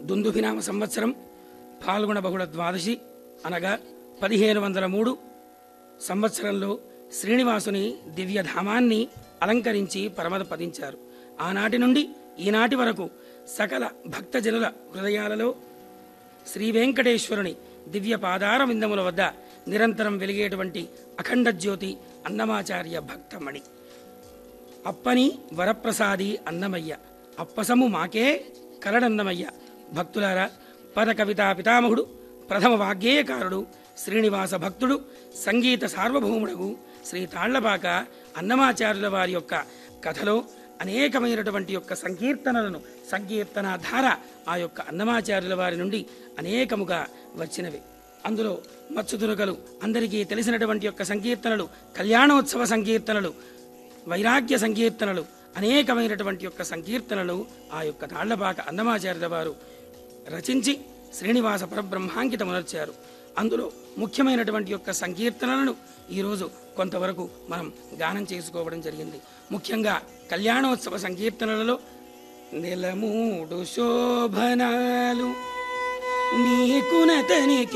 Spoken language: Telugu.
దుందుభినామ సంవత్సరం పాల్గొన బహుళ ద్వాదశి అనగా పదిహేను వందల మూడు సంవత్సరంలో శ్రీనివాసుని దివ్యధామాన్ని అలంకరించి పరమద పదించారు ఆనాటి నుండి ఈనాటి వరకు సకల భక్తజనుల హృదయాలలో శ్రీ వెంకటేశ్వరుని దివ్య పాదార విందముల వద్ద నిరంతరం వెలిగేటువంటి అఖండ జ్యోతి అన్నమాచార్య భక్తమణి అప్పని వరప్రసాది అన్నమయ్య అప్పసము మాకే కలడన్నమయ్య భక్తులారా పద కవితా పితామహుడు ప్రథమ వాగ్గేయకారుడు శ్రీనివాస భక్తుడు సంగీత సార్వభౌముడగు శ్రీ తాళ్లపాక అన్నమాచార్యుల వారి యొక్క కథలో అనేకమైనటువంటి యొక్క సంకీర్తనలను సంకీర్తన ధార ఆ యొక్క అన్నమాచార్యుల వారి నుండి అనేకముగా వచ్చినవి అందులో మత్స్సుతునుకలు అందరికీ తెలిసినటువంటి యొక్క సంకీర్తనలు కళ్యాణోత్సవ సంకీర్తనలు వైరాగ్య సంకీర్తనలు అనేకమైనటువంటి యొక్క సంకీర్తనలు ఆ యొక్క తాళ్లపాక అన్నమాచార్యుల వారు రచించి శ్రీనివాస పరబ్రహ్మాంకితమునర్చారు అందులో ముఖ్యమైనటువంటి యొక్క సంకీర్తనలను ఈరోజు కొంతవరకు మనం గానం చేసుకోవడం జరిగింది ముఖ్యంగా కళ్యాణోత్సవ సంకీర్తనలలో నెలమూడు శోభనాలు నీకునతనికి